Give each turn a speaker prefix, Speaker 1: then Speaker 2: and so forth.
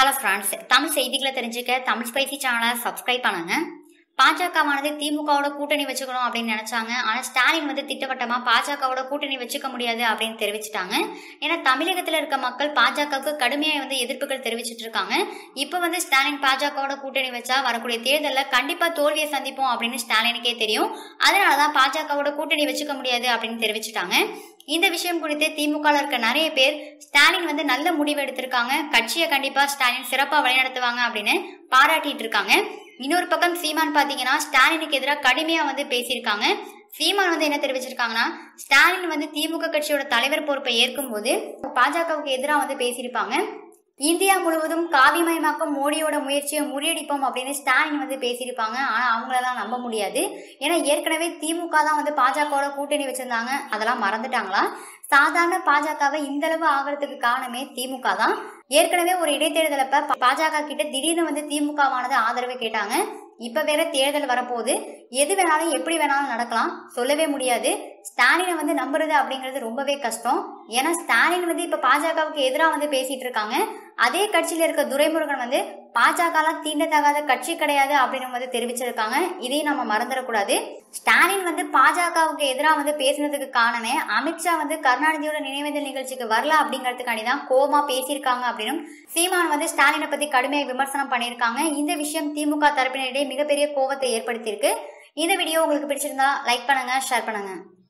Speaker 1: hello friends Tamil செய்திகளை தெரிஞ்சுக்க Tamil spicy சேனலை சப்ஸ்கிரைப் பண்ணுங்க பாஜகவானது திமுகவோட கூட்டணி வச்சுக்கணும் அப்படின்னு நினைச்சாங்க ஆனா ஸ்டாலின் வந்து திட்டவட்டமா பாஜகவோட கூட்டணி வச்சுக்க முடியாது அப்படின்னு தெரிவிச்சிட்டாங்க ஏன்னா தமிழகத்துல இருக்க மக்கள் பாஜகவுக்கு கடுமையாக வந்து எதிர்ப்புகள் தெரிவிச்சிட்டு இருக்காங்க இப்போ வந்து ஸ்டாலின் பாஜகவோட கூட்டணி வச்சா வரக்கூடிய தேர்தலில் கண்டிப்பா தோல்வியை சந்திப்போம் அப்படின்னு ஸ்டாலினுக்கே தெரியும் அதனாலதான் பாஜகவோட கூட்டணி வச்சுக்க முடியாது அப்படின்னு தெரிவிச்சிட்டாங்க இந்த விஷயம் குறித்து திமுக இருக்க நிறைய பேர் ஸ்டாலின் வந்து நல்ல முடிவு எடுத்திருக்காங்க கட்சியை கண்டிப்பா ஸ்டாலின் சிறப்பா வழிநடத்துவாங்க அப்படின்னு பாராட்டிட்டு இருக்காங்க இன்னொரு பக்கம் சீமான் பாத்தீங்கன்னா ஸ்டாலினுக்கு எதிராக கடுமையா வந்து பேசியிருக்காங்க சீமான் வந்து என்ன தெரிவிச்சிருக்காங்கன்னா ஸ்டாலின் வந்து திமுக கட்சியோட தலைவர் பொறுப்பை ஏற்கும் போது பாஜகவுக்கு எதிராக வந்து பேசியிருப்பாங்க இந்தியா முழுவதும் காவிமயமாக்கும் மோடியோட முயற்சியை முறியடிப்போம் அப்படின்னு ஸ்டாலின் வந்து பேசியிருப்பாங்க ஆனா அவங்களெல்லாம் நம்ப முடியாது ஏன்னா ஏற்கனவே திமுக தான் வந்து பாஜகவோட கூட்டணி வச்சிருந்தாங்க அதெல்லாம் மறந்துட்டாங்களா சாதாரண பாஜகவை இந்த அளவு ஆகிறதுக்கு காரணமே திமுக தான் ஏற்கனவே ஒரு இடைத்தேர்தலப்ப பாஜக கிட்ட திடீர்னு வந்து திமுகவானது ஆதரவு கேட்டாங்க இப்ப வேற தேர்தல் வரப்போகுது எது வேணாலும் எப்படி வேணாலும் நடக்கலாம் சொல்லவே முடியாது ஸ்டாலினை வந்து நம்புறது அப்படிங்கிறது ரொம்பவே கஷ்டம் ஏன்னா ஸ்டாலின் வந்து இப்ப பாஜகவுக்கு எதிராக வந்து பேசிட்டு இருக்காங்க அதே கட்சியில இருக்க துரைமுருகன் வந்து பாஜகலாம் தீண்டத்தகாத கட்சி கிடையாது அப்படின்னு வந்து தெரிவிச்சிருக்காங்க இதையும் நம்ம மறந்துடக்கூடாது ஸ்டாலின் வந்து பாஜகவுக்கு எதிராக வந்து பேசுனதுக்கு காரணமே அமித்ஷா வந்து கருணாநிதியோட நினைவேந்தல் நிகழ்ச்சிக்கு வரல அப்படிங்கிறதுக்காண்டி தான் கோமா பேசியிருக்காங்க அப்படின்னும் சீமான் வந்து ஸ்டாலினை பத்தி கடுமையாக விமர்சனம் பண்ணியிருக்காங்க இந்த விஷயம் திமுக தரப்பினரிடையே மிகப்பெரிய கோவத்தை ஏற்படுத்தியிருக்கு இந்த வீடியோ உங்களுக்கு பிடிச்சிருந்தா லைக் பண்ணுங்க ஷேர் பண்ணுங்க